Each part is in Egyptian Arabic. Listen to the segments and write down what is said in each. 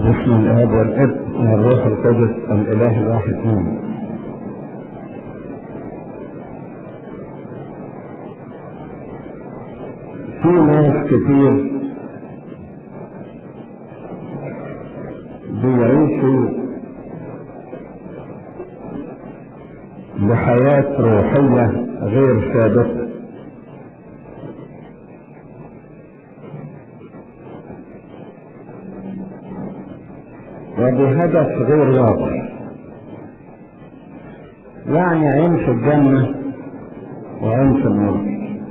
بسم الاب والابن والروح القدس الاله الواحد امين في ناس كتير بيعيشوا بحياة روحية غير ثابتة وبهدف غير واضح يعني عين في الجنة وعين في النار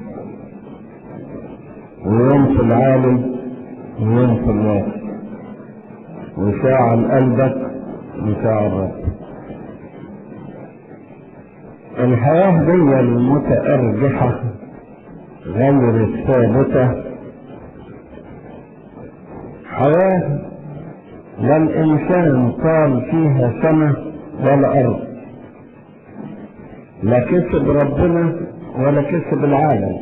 ويوم في العالم ويوم في النار وشاعل قلبك وشاعل ربك الحياة دي المتأرجحة غير الثابتة حياة لا الإنسان طال فيها سنة ولا أرض لا كسب ربنا ولا كسب العالم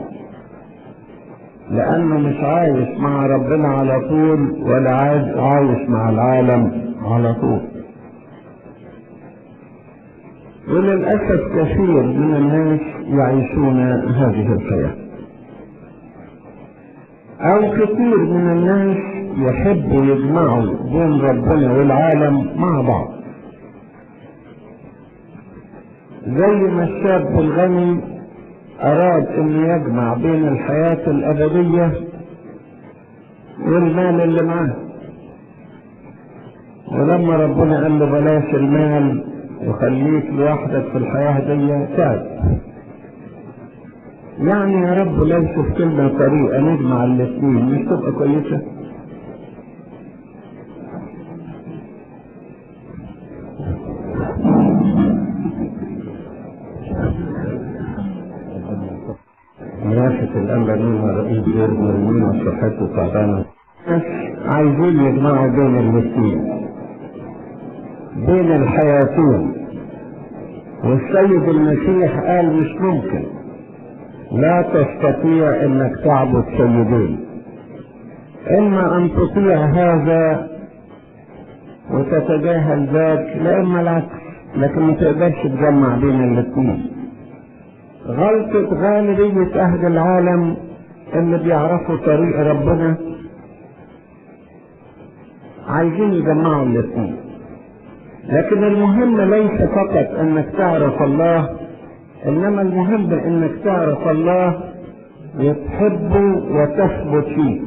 لأنه مش عايش مع ربنا على طول ولا عايش مع العالم على طول وللأسف كثير من الناس يعيشون هذه الحياة أو كثير من الناس يحبوا يجمعوا بين ربنا والعالم مع بعض زي ما الشاب الغني أراد أن يجمع بين الحياة الأبدية والمال اللي معاه ولما ربنا قال له بلاش المال وخليك لوحدك في الحياة دي تعب يعني يا رب لو شفت لنا طريقة نجمع الاثنين مش تبقى كويسة مناسة الأمر منها رئيس دور مرمين وصحته تعبانة عايزين يجمعوا بين الاثنين بين الحياتين والسيد المسيح قال مش ممكن لا تستطيع انك تعبد سيدين اما ان تطيع هذا وتتجاهل ذاك لا اما العكس لكن ما تقدرش تجمع بين الاثنين غلطة غالبية أهل العالم اللي بيعرفوا طريق ربنا عايزين يجمعوا الاثنين لكن المهم ليس فقط انك تعرف الله انما المهم انك تعرف الله وتحبه وتثبت فيه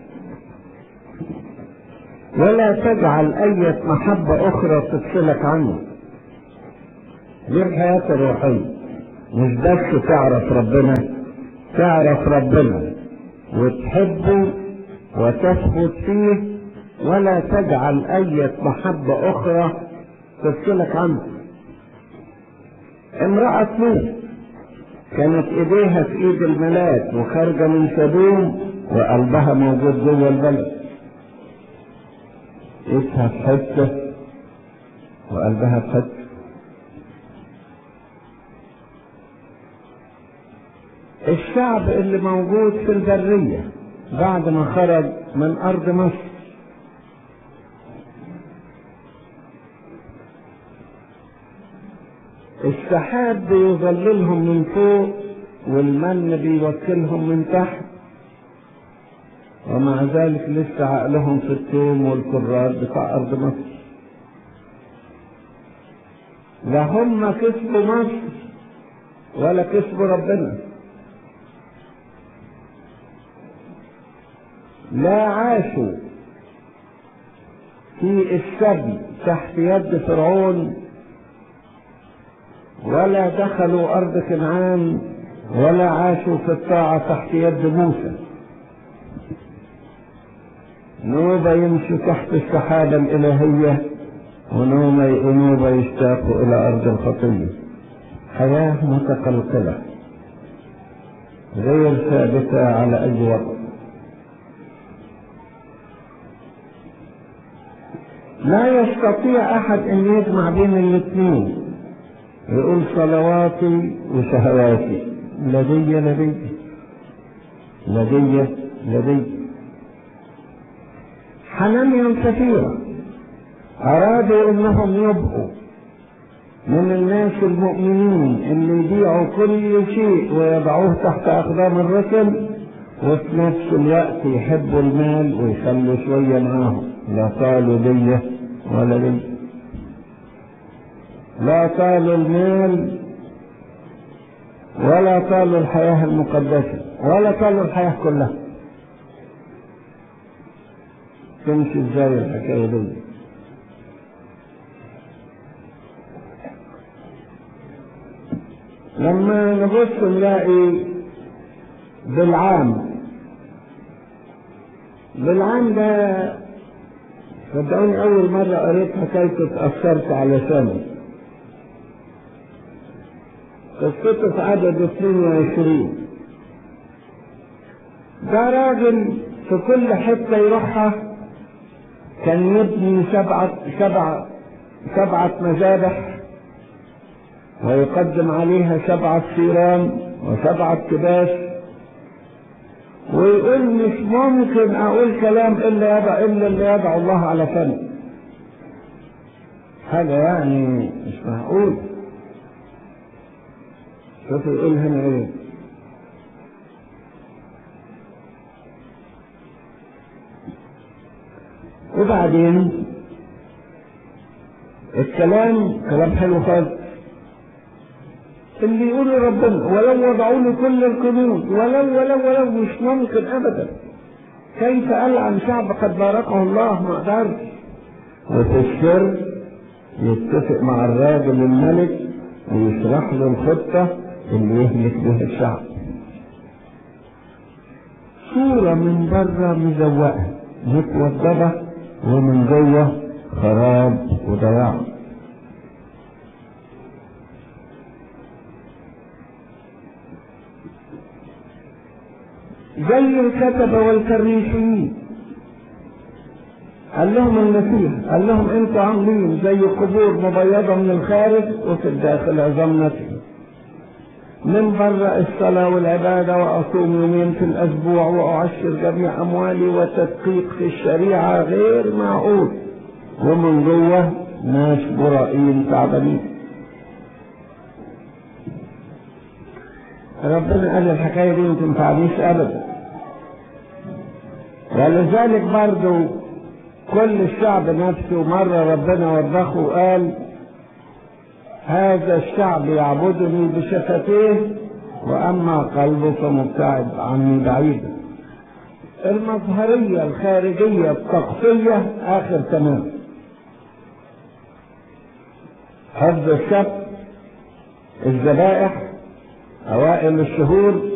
ولا تجعل اي محبة اخرى تفصلك عنه دي الحياة الروحية مش بس تعرف ربنا تعرف ربنا وتحبه وتثبت فيه ولا تجعل اي محبة اخرى تفصلك عنه امرأة لوط كانت ايديها في ايد الملاك وخارجة من سدوم وقلبها موجود جوه البلد ايدها في حتة وقلبها في حتة الشعب اللي موجود في البرية بعد ما خرج من أرض مصر السحاب بيظللهم من فوق والمن بيوكلهم من تحت ومع ذلك لسه عقلهم في التوم والكرات بتاع أرض مصر لا هم كسبوا مصر ولا كسبوا ربنا لا عاشوا في السبي تحت يد فرعون ولا دخلوا أرض كنعان ولا عاشوا في الطاعة تحت يد موسى نوبة يمشوا تحت السحابة الإلهية ونوبة يشتاقوا إلى أرض الخطية حياة متقلقلة غير ثابتة على أي وقت لا يستطيع أحد أن يجمع بين الاثنين يقول صلواتي وشهواتي لدي لدي لدي لدي حنانيا وسفيرة أرادوا إنهم يبقوا من الناس المؤمنين اللي يبيعوا كل شيء ويضعوه تحت أقدام الرسل وفي نفس الوقت يحبوا المال ويخلوا شوية معاهم لا طالوا دي ولا دي لا طالوا المال ولا طالوا الحياة المقدسة ولا طالوا الحياة كلها تمشي ازاي الحكاية دي لما نبص نلاقي بالعام بالعام ده صدقوني أول مرة قريت حكايته اتأثرت على سنة قصته في عدد 22 ده راجل في كل حتة يروحها كان يبني سبعة سبعة سبعة مذابح ويقدم عليها سبعة ثيران وسبعة كباش ويقول مش ممكن أقول كلام إلا يضع إلا اللي يضع الله على فمي هذا يعني مش معقول شوف يقول هنا إيه وبعدين الكلام كلام حلو خالص اللي يقول ربنا ولو وضعوا لي كل القنوط ولو ولو ولو مش ممكن ابدا كيف العن شعب قد باركه الله ما قدرش وفي السر يتفق مع الراجل الملك ويشرح له الخطة اللي يهلك بها الشعب صورة من بره مزوقة متوضبة ومن جوه خراب وضياع زي الكتبة والكريسيين قال لهم المسيح قال لهم انتوا عاملين زي قبور مبيضة من الخارج وفي الداخل عظام نتن من بره الصلاة والعبادة وأصوم يومين في الأسبوع وأعشر جميع أموالي وتدقيق في الشريعة غير معقول ومن جوه ناس برائين تعبانين ربنا قال الحكاية دي ما تنفعنيش أبدا ولذلك برضو كل الشعب نفسه مرة ربنا وضخه وقال هذا الشعب يعبدني بشفتيه وأما قلبه فمبتعد عني بعيدا المظهرية الخارجية الطقسية آخر تمام حفظ السبت الذبائح أوائل الشهور